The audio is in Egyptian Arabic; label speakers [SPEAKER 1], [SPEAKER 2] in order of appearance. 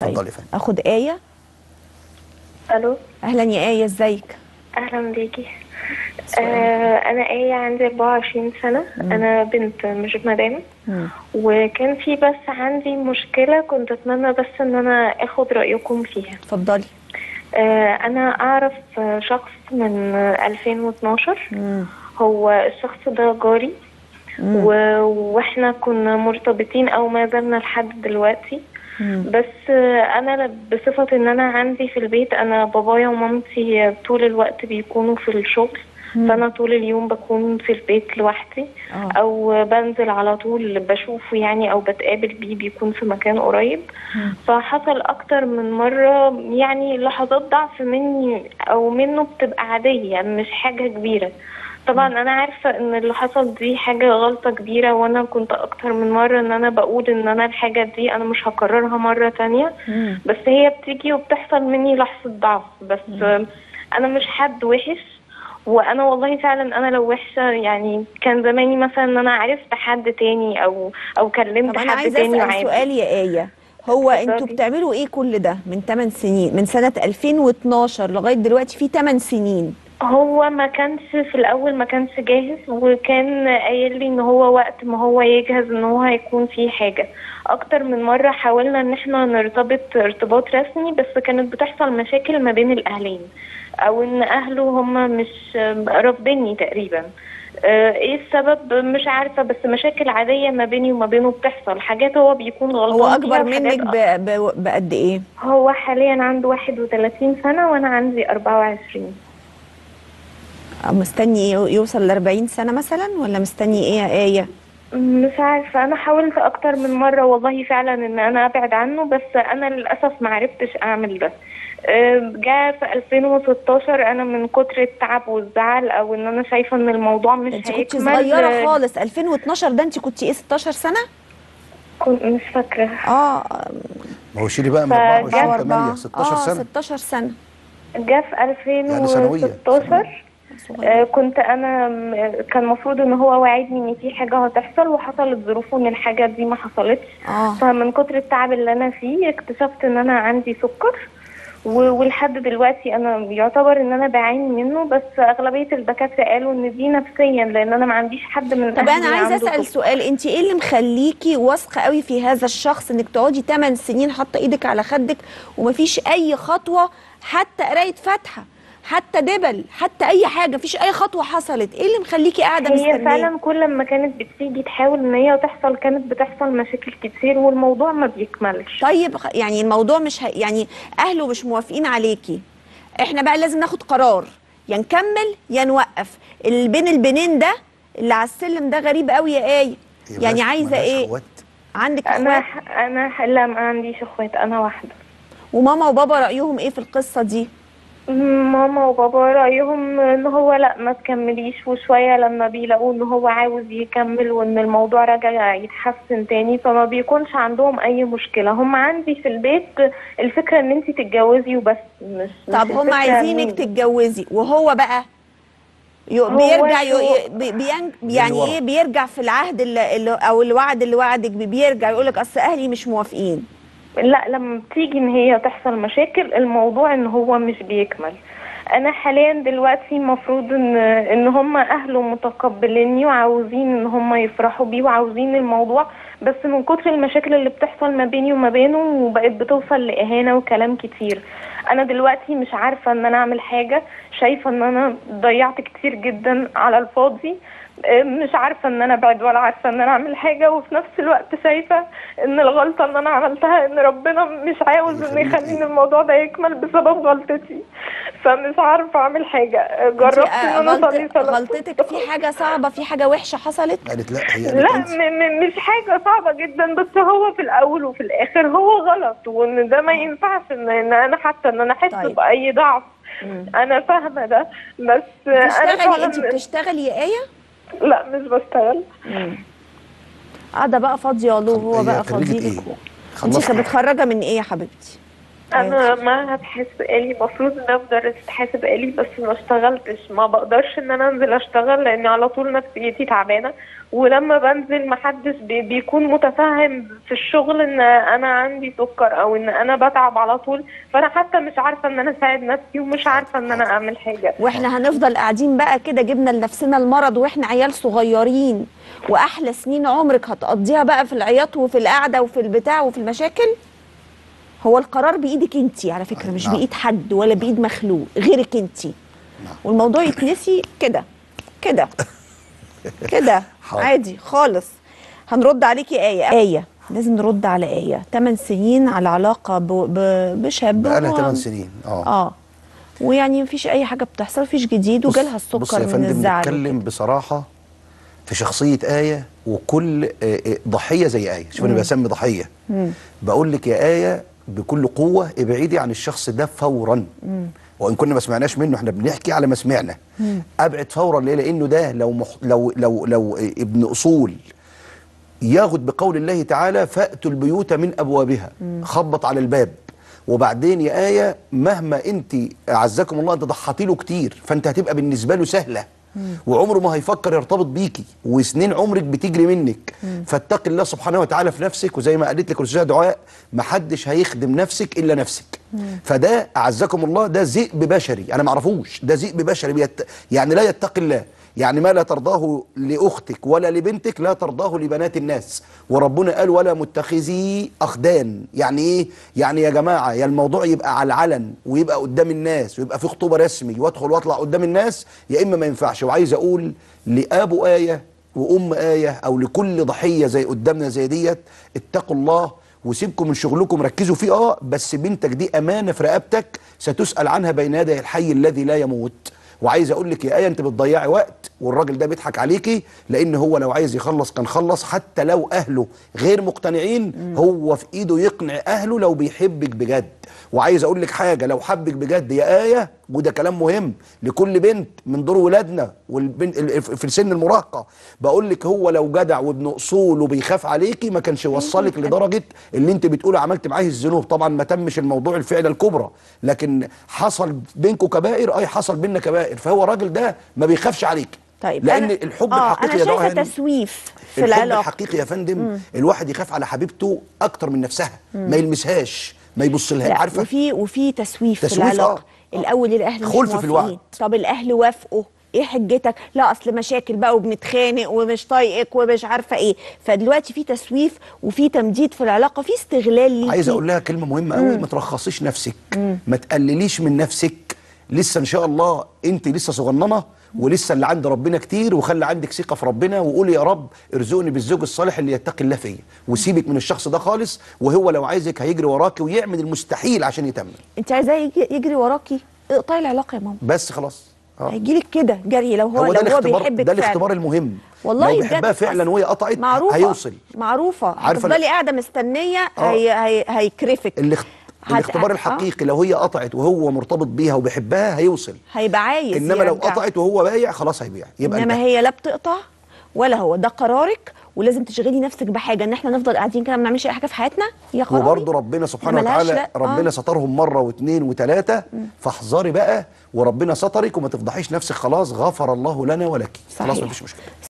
[SPEAKER 1] اتفضلي يا فندم
[SPEAKER 2] اخد ايه
[SPEAKER 3] الو
[SPEAKER 2] اهلا يا ايه ازيك
[SPEAKER 3] اهلا بيكي آه انا ايه عندي 24 سنه انا بنت مش مدام
[SPEAKER 2] مم.
[SPEAKER 3] وكان في بس عندي مشكله كنت اتمنى بس ان انا اخد رايكم فيها
[SPEAKER 2] اتفضلي
[SPEAKER 3] آه انا اعرف آه، شخص من آه، 2012
[SPEAKER 2] مم.
[SPEAKER 3] هو الشخص ده جاري
[SPEAKER 2] مم.
[SPEAKER 3] و- واحنا كنا مرتبطين او ما زلنا لحد دلوقتي
[SPEAKER 2] مم.
[SPEAKER 3] بس آه، انا بصفة ان انا عندي في البيت انا بابايا ومامتي طول الوقت بيكونوا في الشغل
[SPEAKER 2] مم.
[SPEAKER 3] فانا طول اليوم بكون في البيت لوحدي
[SPEAKER 2] اه
[SPEAKER 3] او بنزل على طول بشوفه يعني او بتقابل بيه بيكون في مكان قريب
[SPEAKER 2] مم.
[SPEAKER 3] فحصل اكتر من مرة يعني لحظات ضعف مني او منه بتبقى عادية مش حاجة كبيرة طبعا انا عارفة ان اللي حصل دي حاجة غلطة كبيرة وانا كنت اكتر من مرة ان انا بقول ان انا الحاجة دي انا مش هكررها مرة تانية
[SPEAKER 2] مم.
[SPEAKER 3] بس هي بتيجي وبتحصل مني لحظة ضعف بس انا مش حد وحش وانا والله فعلا انا لو وحشه يعني كان زماني مثلا ان انا عرفت حد تاني او او كلمت
[SPEAKER 2] طب انا
[SPEAKER 3] حد
[SPEAKER 2] عايزه
[SPEAKER 3] تاني
[SPEAKER 2] اسال
[SPEAKER 3] وعادي
[SPEAKER 2] سؤال يا ايه هو انتوا
[SPEAKER 3] اتفضلي.
[SPEAKER 2] بتعملوا ايه كل ده من 8 سنين من سنه 2012 لغايه دلوقتي في 8 سنين
[SPEAKER 3] هو ما كانش في الاول ما كانش جاهز وكان قايل لي ان هو وقت ما هو يجهز ان هو هيكون في حاجه اكتر من مره حاولنا ان احنا نرتبط ارتباط رسمي بس كانت بتحصل مشاكل ما بين الاهلين او ان اهله هم مش رافضيني تقريبا آه، ايه السبب مش عارفه بس مشاكل عاديه ما بيني وما بينه بتحصل حاجات هو بيكون غلطان
[SPEAKER 2] هو
[SPEAKER 3] فيها
[SPEAKER 2] اكبر
[SPEAKER 3] وحاجات
[SPEAKER 2] منك ب- ب- بقد ايه
[SPEAKER 3] هو حاليا عنده 31 سنه وانا عندي 24
[SPEAKER 2] أو مستني يو- يوصل ل 40 سنه مثلا ولا مستني ايه يا ايه
[SPEAKER 3] مش عارفة أنا حاولت أكتر من مرة والله فعلا إن أنا أبعد عنه بس أنا للأسف ما عرفتش أعمل ده آه، جاء في 2016 أنا من كتر التعب والزعل أو إن أنا شايفة إن الموضوع مش
[SPEAKER 2] انت كنت
[SPEAKER 3] هيكمل
[SPEAKER 2] صغيره
[SPEAKER 3] آه،
[SPEAKER 2] خالص 2012 ده انت كنت ايه 16 سنه
[SPEAKER 3] كنت مش فاكرة
[SPEAKER 2] اه
[SPEAKER 1] ما هو شيلي بقى من
[SPEAKER 3] فجاب
[SPEAKER 1] 24 8
[SPEAKER 2] أربعة.
[SPEAKER 1] 16
[SPEAKER 2] اه
[SPEAKER 1] سنه
[SPEAKER 2] 16 سنه
[SPEAKER 3] جاء في
[SPEAKER 1] يعني ثانوية.
[SPEAKER 3] 2016
[SPEAKER 2] صغيرة.
[SPEAKER 3] آه، كنت انا م- كان المفروض ان هو وعدني ان في حاجه هتحصل وحصلت ظروف ان الحاجه دي ما حصلتش
[SPEAKER 2] اه
[SPEAKER 3] فمن كتر التعب اللي انا فيه اكتشفت ان انا عندي سكر و- ولحد دلوقتي انا يعتبر ان انا بعاني منه بس اغلبيه الدكاتره قالوا ان دي نفسيا لان انا ما عنديش حد من
[SPEAKER 2] طب انا
[SPEAKER 3] أهلي
[SPEAKER 2] عايزه
[SPEAKER 3] عنده
[SPEAKER 2] اسال
[SPEAKER 3] سكر.
[SPEAKER 2] سؤال انت ايه اللي مخليكي واثقه قوي في هذا الشخص انك تقعدي 8 سنين حاطه ايدك على خدك ومفيش اي خطوه حتى قرايه فاتحه حتى دبل حتى اي حاجه مفيش اي خطوه حصلت ايه اللي مخليكي قاعده
[SPEAKER 3] هي
[SPEAKER 2] مستنيه
[SPEAKER 3] فعلا كل ما كانت بتيجي تحاول ان هي تحصل كانت بتحصل مشاكل كتير والموضوع ما بيكملش
[SPEAKER 2] طيب خ- يعني الموضوع مش ه... يعني اهله مش موافقين عليكي احنا بقى لازم ناخد قرار يا نكمل يا نوقف اللي بين البنين ده اللي على السلم ده غريب قوي يا ايه
[SPEAKER 1] هي
[SPEAKER 2] يعني
[SPEAKER 1] ملهاش-
[SPEAKER 2] عايزه
[SPEAKER 1] ملهاش
[SPEAKER 2] ايه
[SPEAKER 1] اخوات
[SPEAKER 2] عندك
[SPEAKER 3] انا
[SPEAKER 2] اخوات
[SPEAKER 3] انا لا ما عنديش اخوات انا واحده
[SPEAKER 2] وماما وبابا رايهم ايه في القصه دي
[SPEAKER 3] ماما وبابا رأيهم ان هو لا ما تكمليش وشوية لما بيلاقوا ان هو عاوز يكمل وان الموضوع رجع يتحسن تاني فما بيكونش عندهم اي مشكلة هم عندي في البيت الفكرة ان انت تتجوزي وبس مش
[SPEAKER 2] طب
[SPEAKER 3] مش
[SPEAKER 2] هم
[SPEAKER 3] الفكرة
[SPEAKER 2] عايزينك
[SPEAKER 3] إن-
[SPEAKER 2] تتجوزي وهو بقى يو
[SPEAKER 3] هو
[SPEAKER 2] بيرجع يو
[SPEAKER 3] شو-
[SPEAKER 2] بي- بين
[SPEAKER 1] اللي
[SPEAKER 2] يعني
[SPEAKER 1] ورا.
[SPEAKER 2] ايه بيرجع في العهد اللي اللي او الوعد اللي وعدك بيه، بيرجع يقول لك اصل اهلي مش موافقين
[SPEAKER 3] لا لما بتيجي ان هي تحصل مشاكل الموضوع ان هو مش بيكمل انا حاليا دلوقتي المفروض ان ان هم اهله متقبليني وعاوزين ان هم يفرحوا بيه وعاوزين الموضوع بس من كتر المشاكل اللي بتحصل ما بيني وما بينه وبقت بتوصل لاهانه وكلام كتير انا دلوقتي مش عارفه ان انا اعمل حاجه شايفه ان انا ضيعت كتير جدا على الفاضي آه، مش عارفه ان انا ابعد ولا عارفه ان انا اعمل حاجه وفي نفس الوقت شايفه ان الغلطه اللي انا عملتها ان ربنا مش عاوز ان
[SPEAKER 1] يخليك
[SPEAKER 3] يخليني
[SPEAKER 1] إيه؟
[SPEAKER 3] الموضوع ده يكمل بسبب غلطتي فمش عارفه اعمل حاجه آه، جربت
[SPEAKER 2] انت،
[SPEAKER 3] ان
[SPEAKER 2] آه،
[SPEAKER 3] انا
[SPEAKER 2] غلط-
[SPEAKER 3] اصلي صلاه
[SPEAKER 2] غلطتك في حاجه صعبه في حاجه وحشه حصلت
[SPEAKER 1] قالت لا هي
[SPEAKER 3] لا
[SPEAKER 1] قالت انت
[SPEAKER 3] م- م- مش حاجة صعبة جدا بس هو في الأول وفي الآخر هو غلط وإن ده ما ينفعش إن, إن أنا حتى إن أنا أحس
[SPEAKER 2] طيب.
[SPEAKER 3] بأي ضعف
[SPEAKER 2] مم.
[SPEAKER 3] أنا فاهمة ده بس أنا
[SPEAKER 2] بتشتغلي انت
[SPEAKER 3] فعلا
[SPEAKER 2] بتشتغلي يا ايه
[SPEAKER 3] لا مش بشتغل
[SPEAKER 2] قاعده بقى فاضيه له وهو
[SPEAKER 1] هي
[SPEAKER 2] بقى
[SPEAKER 1] خريجة
[SPEAKER 2] فاضي
[SPEAKER 1] ايه؟
[SPEAKER 2] لك انت
[SPEAKER 1] خلصت
[SPEAKER 2] متخرجه من ايه يا حبيبتي
[SPEAKER 3] انا معهد حاسب آلي المفروض ان انا مدرسة حاسب آلي بس ما اشتغلتش ما بقدرش ان انا انزل اشتغل لان على طول نفسيتي تعبانة ولما بنزل محدش بي بيكون متفهم في الشغل ان انا عندي سكر او ان انا بتعب على طول فانا حتى مش عارفة ان انا اساعد نفسي ومش عارفة ان انا اعمل حاجة
[SPEAKER 2] واحنا هنفضل قاعدين بقى كده جبنا لنفسنا المرض واحنا عيال صغيرين واحلى سنين عمرك هتقضيها بقى في العياط وفي القعده وفي البتاع وفي المشاكل هو القرار بايدك انت على فكره مش
[SPEAKER 1] نعم.
[SPEAKER 2] بايد حد ولا بايد مخلوق غيرك انت والموضوع يتنسي كده كده كده
[SPEAKER 1] حاضر.
[SPEAKER 2] عادي خالص هنرد عليكي آية آية لازم نرد على آية 8 سنين على علاقة ب... ب... بشاب
[SPEAKER 1] بقى لها
[SPEAKER 2] هو-
[SPEAKER 1] 8 سنين اه
[SPEAKER 2] اه ويعني مفيش اي حاجه بتحصل مفيش جديد
[SPEAKER 1] بص-
[SPEAKER 2] وجالها
[SPEAKER 1] بص
[SPEAKER 2] السكر
[SPEAKER 1] يا
[SPEAKER 2] من
[SPEAKER 1] فندم
[SPEAKER 2] الزعل
[SPEAKER 1] نتكلم بصراحه في شخصيه ايه وكل آه، آه، ضحيه زي ايه شوف انا بسمي ضحيه بقول لك يا ايه بكل قوه ابعدي عن الشخص ده فورا وان كنا ما سمعناش منه احنا بنحكي على ما سمعنا ابعد فورا ليه لانه ده لو مح... لو لو لو آه، ابن اصول ياخد بقول الله تعالى فأتوا البيوت من أبوابها خبط على الباب وبعدين يا آية مهما أنت أعزكم الله أنت ضحتي له كتير فأنت هتبقى بالنسبة له سهلة وعمره ما هيفكر يرتبط بيكي وسنين عمرك بتجري منك فاتق الله سبحانه وتعالى في نفسك وزي ما قالت لك الأستاذة دعاء محدش هيخدم نفسك إلا نفسك فده أعزكم الله ده ذئب بشري أنا معرفوش ده ذئب بشري بيت يعني لا يتقي الله يعني ما لا ترضاه لاختك ولا لبنتك لا ترضاه لبنات الناس وربنا قال ولا متخذي اخدان يعني ايه يعني يا جماعه يا الموضوع يبقى على العلن ويبقى قدام الناس ويبقى في خطوبه رسمي وادخل واطلع قدام الناس يا اما ما ينفعش وعايز اقول لابو ايه وام ايه او لكل ضحيه زي قدامنا زي ديت اتقوا الله وسيبكم من شغلكم ركزوا فيه اه بس بنتك دي امانه في رقبتك ستسال عنها بين يدي الحي الذي لا يموت وعايز اقول لك يا ايه انت بتضيعي وقت والراجل ده بيضحك عليكي لان هو لو عايز يخلص كان خلص حتى لو اهله غير مقتنعين هو في ايده يقنع اهله لو بيحبك بجد وعايز اقول لك حاجه لو حبك بجد يا ايه وده كلام مهم لكل بنت من دور ولادنا والبنت ال- في سن المراهقه بقول لك هو لو جدع وابن اصول وبيخاف عليكي ما كانش يوصلك لدرجه اللي انت بتقولي عملت معاه الذنوب طبعا ما تمش الموضوع الفعل الكبرى لكن حصل بينكم كبائر اي حصل بينا كبائر فهو الراجل ده ما بيخافش عليك
[SPEAKER 2] طيب
[SPEAKER 1] لان
[SPEAKER 2] أنا-
[SPEAKER 1] الحب
[SPEAKER 2] آه
[SPEAKER 1] الحقيقي
[SPEAKER 2] انا
[SPEAKER 1] يا
[SPEAKER 2] شايفه
[SPEAKER 1] دعاء هاني،
[SPEAKER 2] تسويف في
[SPEAKER 1] الحب
[SPEAKER 2] العلاقه
[SPEAKER 1] الحقيقي يا فندم الواحد يخاف على حبيبته اكتر من نفسها ما يلمسهاش ما يبصلهاش
[SPEAKER 2] لا
[SPEAKER 1] عارفه
[SPEAKER 2] وفي وفي تسويف, في
[SPEAKER 1] تسويف،
[SPEAKER 2] العلاقه
[SPEAKER 1] آه.
[SPEAKER 2] الاول الاهل مش
[SPEAKER 1] خلف في
[SPEAKER 2] موافقين
[SPEAKER 1] الوعد.
[SPEAKER 2] طب الاهل وافقوا ايه حجتك لا اصل مشاكل بقى وبنتخانق ومش طايقك ومش عارفه ايه فدلوقتي في تسويف وفي تمديد في العلاقه في استغلال ليكي
[SPEAKER 1] عايز اقول لها كلمه مهمه قوي ما ترخصيش نفسك ما تقلليش من نفسك لسه ان شاء الله انت لسه صغننه ولسه اللي عند ربنا كتير وخلي عندك ثقه في ربنا وقولي يا رب ارزقني بالزوج الصالح اللي يتقي الله فيا وسيبك من الشخص ده خالص وهو لو عايزك هيجري وراكي ويعمل المستحيل عشان يتمم
[SPEAKER 2] انت عايزاه يجي- يجري وراكي اقطعي العلاقه يا ماما
[SPEAKER 1] بس خلاص اه
[SPEAKER 2] هيجيلك كده جري لو هو,
[SPEAKER 1] هو
[SPEAKER 2] لو
[SPEAKER 1] ده
[SPEAKER 2] هو
[SPEAKER 1] الاختبار
[SPEAKER 2] بيحبك
[SPEAKER 1] ده الاختبار
[SPEAKER 2] فعلا.
[SPEAKER 1] المهم
[SPEAKER 2] والله
[SPEAKER 1] لو
[SPEAKER 2] بجد
[SPEAKER 1] بيحبها فعلا
[SPEAKER 2] أصل
[SPEAKER 1] وهي قطعت
[SPEAKER 2] معروفة
[SPEAKER 1] هيوصل
[SPEAKER 2] معروفة
[SPEAKER 1] عارفة
[SPEAKER 2] هتفضلي
[SPEAKER 1] لا-
[SPEAKER 2] قاعدة مستنية
[SPEAKER 1] آه.
[SPEAKER 2] هي هي هيكرفك
[SPEAKER 1] الاخت...
[SPEAKER 2] هت-
[SPEAKER 1] الاختبار
[SPEAKER 2] آه.
[SPEAKER 1] الحقيقي لو هي قطعت وهو مرتبط بيها وبيحبها هيوصل
[SPEAKER 2] هيبقى عايز
[SPEAKER 1] انما لو
[SPEAKER 2] يرجعك.
[SPEAKER 1] قطعت وهو بايع خلاص هيبيع يبقى
[SPEAKER 2] انما
[SPEAKER 1] انتهى.
[SPEAKER 2] هي لا بتقطع ولا هو ده قرارك ولازم تشغلي نفسك بحاجه ان احنا نفضل قاعدين كده ما بنعملش اي حاجه في حياتنا يا قراري
[SPEAKER 1] وبرضه ربنا سبحانه
[SPEAKER 2] ملهاش
[SPEAKER 1] وتعالى
[SPEAKER 2] لا.
[SPEAKER 1] ربنا
[SPEAKER 2] آه.
[SPEAKER 1] سترهم مره واثنين وثلاثه فاحذري بقى وربنا سترك وما تفضحيش نفسك خلاص غفر الله لنا ولك خلاص
[SPEAKER 2] صحيح.
[SPEAKER 1] مفيش مشكله